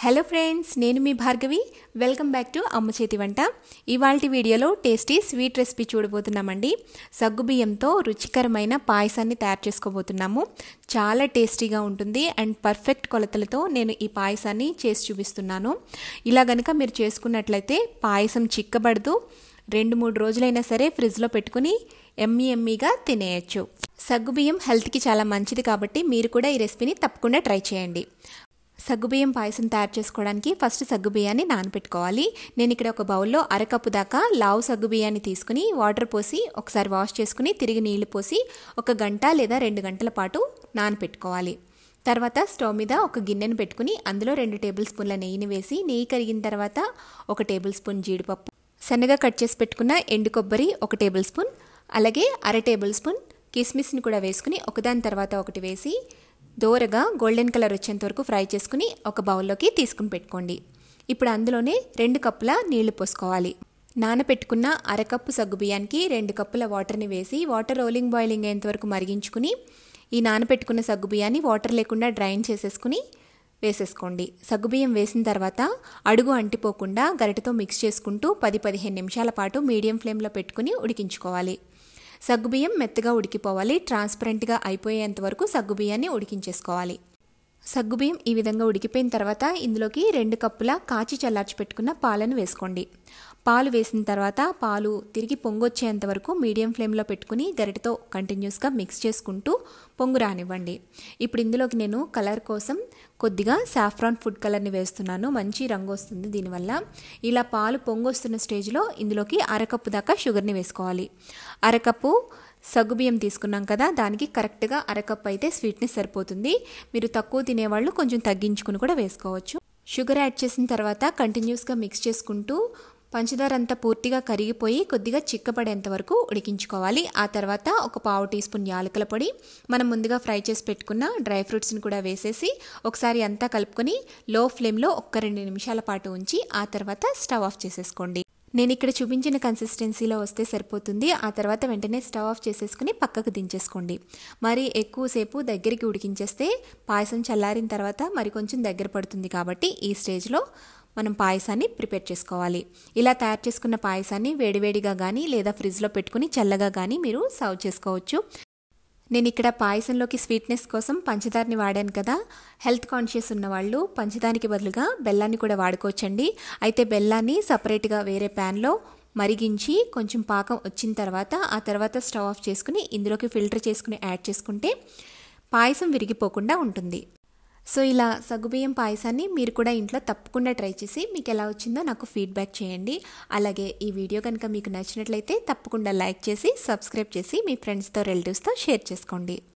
hello friends నేను మీ Bhargavi welcome back to అమ్మ చేతి వంట ఇవాళ వీడియోలో టేస్టీ స్వీట్ రెసిపీ చూడబోతున్నామండి సగ్గుబియ్యంతో రుచికరమైన పాయసాన్ని తయారు చేసుకోబోతున్నాము చాలా టేస్టీగా ఉంటుంది అండ్ పర్ఫెక్ట్ కొలతలతో నేను ఈ పాయసాన్ని చేసి చూపిస్తున్నాను ఇలా గనుక మీరు చేసుకున్నట్లయితే పాయసం చిక్కబడదు రెండు మూడు రోజులైనా సరే ఫ్రిడ్జ్లో పెట్టుకుని ఎమ్మీ ఎమ్మీగా తినేయచ్చు సగ్గుబియ్యం హెల్త్కి చాలా మంచిది కాబట్టి మీరు కూడా ఈ రెసిపీని తప్పకుండా ట్రై చేయండి సగ్గుబియ్యం పాయసం తయారు చేసుకోవడానికి ఫస్ట్ సగ్గుబియ్యాన్ని నానబెట్టుకోవాలి నేను ఇక్కడ ఒక బౌల్లో అరకప్పు దాకా లావు సగ్గుబియ్యాన్ని తీసుకుని వాటర్ పోసి ఒకసారి వాష్ చేసుకుని తిరిగి నీళ్లు పోసి ఒక గంట లేదా రెండు గంటల పాటు నానబెట్టుకోవాలి తర్వాత స్టవ్ మీద ఒక గిన్నెను పెట్టుకుని అందులో రెండు టేబుల్ స్పూన్ల నెయ్యిని వేసి నెయ్యి కరిగిన తర్వాత ఒక టేబుల్ స్పూన్ జీడిపప్పు సన్నగా కట్ చేసి పెట్టుకున్న ఎండు కొబ్బరి ఒక టేబుల్ స్పూన్ అలాగే అర టేబుల్ స్పూన్ కిస్మిస్ని కూడా వేసుకుని ఒకదాని తర్వాత ఒకటి వేసి దోరగా గోల్డెన్ కలర్ వచ్చేంత వరకు ఫ్రై చేసుకుని ఒక బౌల్లోకి తీసుకుని పెట్టుకోండి ఇప్పుడు అందులోనే రెండు కప్పుల నీళ్లు పోసుకోవాలి నానపెట్టుకున్న అరకప్పు సగ్గు బియ్యానికి రెండు కప్పుల వాటర్ని వేసి వాటర్ రోలింగ్ బాయిలింగ్ అయ్యేంత వరకు మరిగించుకుని ఈ నానపెట్టుకున్న సగ్గు బియ్యాన్ని వాటర్ లేకుండా డ్రైన్ చేసేసుకుని వేసేసుకోండి సగ్గుబియ్యం వేసిన తర్వాత అడుగు అంటిపోకుండా గరిటతో మిక్స్ చేసుకుంటూ పది పదిహేను నిమిషాల పాటు మీడియం ఫ్లేమ్లో పెట్టుకుని ఉడికించుకోవాలి సగ్గుబియ్యం మెత్తగా ఉడికిపోవాలి ట్రాన్స్పరెంట్గా అయిపోయేంత వరకు సగ్గుబియ్యాన్ని ఉడికించేసుకోవాలి సగ్గుబియ్యం ఈ విధంగా ఉడికిపోయిన తర్వాత ఇందులోకి రెండు కప్పుల కాచి చల్లార్చి పెట్టుకున్న పాలను వేసుకోండి పాలు వేసిన తర్వాత పాలు తిరిగి పొంగొచ్చేంత వరకు మీడియం ఫ్లేమ్లో పెట్టుకుని గరిటతో కంటిన్యూస్గా మిక్స్ చేసుకుంటూ పొంగు రానివ్వండి ఇప్పుడు ఇందులోకి నేను కలర్ కోసం కొద్దిగా సాఫ్రాన్ ఫుడ్ కలర్ని వేస్తున్నాను మంచి రంగు వస్తుంది దీనివల్ల ఇలా పాలు పొంగొస్తున్న స్టేజ్లో ఇందులోకి అరకప్పు దాకా షుగర్ని వేసుకోవాలి అరకప్పు సగ్గుబియ్యం తీసుకున్నాం కదా దానికి కరెక్ట్గా అరకప్పు అయితే స్వీట్నెస్ సరిపోతుంది మీరు తక్కువ తినేవాళ్ళు కొంచెం తగ్గించుకుని కూడా వేసుకోవచ్చు షుగర్ యాడ్ చేసిన తర్వాత కంటిన్యూస్గా మిక్స్ చేసుకుంటూ పంచదార అంతా పూర్తిగా కరిగిపోయి కొద్దిగా చిక్కపడేంత వరకు ఉడికించుకోవాలి ఆ తర్వాత ఒక పావు టీ స్పూన్ యాలకుల పొడి మనం ముందుగా ఫ్రై చేసి పెట్టుకున్న డ్రై ఫ్రూట్స్ని కూడా వేసేసి ఒకసారి అంతా కలుపుకొని లో ఫ్లేమ్లో ఒక్క రెండు నిమిషాల పాటు ఉంచి ఆ తర్వాత స్టవ్ ఆఫ్ చేసేసుకోండి నేను ఇక్కడ చూపించిన కన్సిస్టెన్సీలో వస్తే సరిపోతుంది ఆ తర్వాత వెంటనే స్టవ్ ఆఫ్ చేసేసుకుని పక్కకు దించేసుకోండి మరి ఎక్కువసేపు దగ్గరికి ఉడికించేస్తే పాయసం చల్లారిన తర్వాత మరి కొంచెం దగ్గర పడుతుంది కాబట్టి ఈ స్టేజ్లో మనం పాయసాన్ని ప్రిపేర్ చేసుకోవాలి ఇలా తయారు చేసుకున్న పాయసాన్ని వేడివేడిగా కానీ లేదా ఫ్రిడ్జ్లో పెట్టుకుని చల్లగా కానీ మీరు సర్వ్ చేసుకోవచ్చు నేను ఇక్కడ పాయసంలోకి స్వీట్నెస్ కోసం పంచదారని వాడాను కదా హెల్త్ కాన్షియస్ ఉన్న వాళ్ళు పంచదానికి బదులుగా బెల్లాన్ని కూడా వాడుకోవచ్చండి అయితే బెల్లాన్ని సపరేట్గా వేరే ప్యాన్లో మరిగించి కొంచెం పాకం వచ్చిన తర్వాత ఆ తర్వాత స్టవ్ ఆఫ్ చేసుకుని ఇందులోకి ఫిల్టర్ చేసుకుని యాడ్ చేసుకుంటే పాయసం విరిగిపోకుండా ఉంటుంది సో ఇలా సగ్గుబియ్యం పాయసాన్ని మీరు కూడా ఇంట్లో తప్పకుండా ట్రై చేసి మీకు ఎలా వచ్చిందో నాకు ఫీడ్బ్యాక్ చేయండి అలాగే ఈ వీడియో కనుక మీకు నచ్చినట్లయితే తప్పకుండా లైక్ చేసి సబ్స్క్రైబ్ చేసి మీ ఫ్రెండ్స్తో రిలేటివ్స్తో షేర్ చేసుకోండి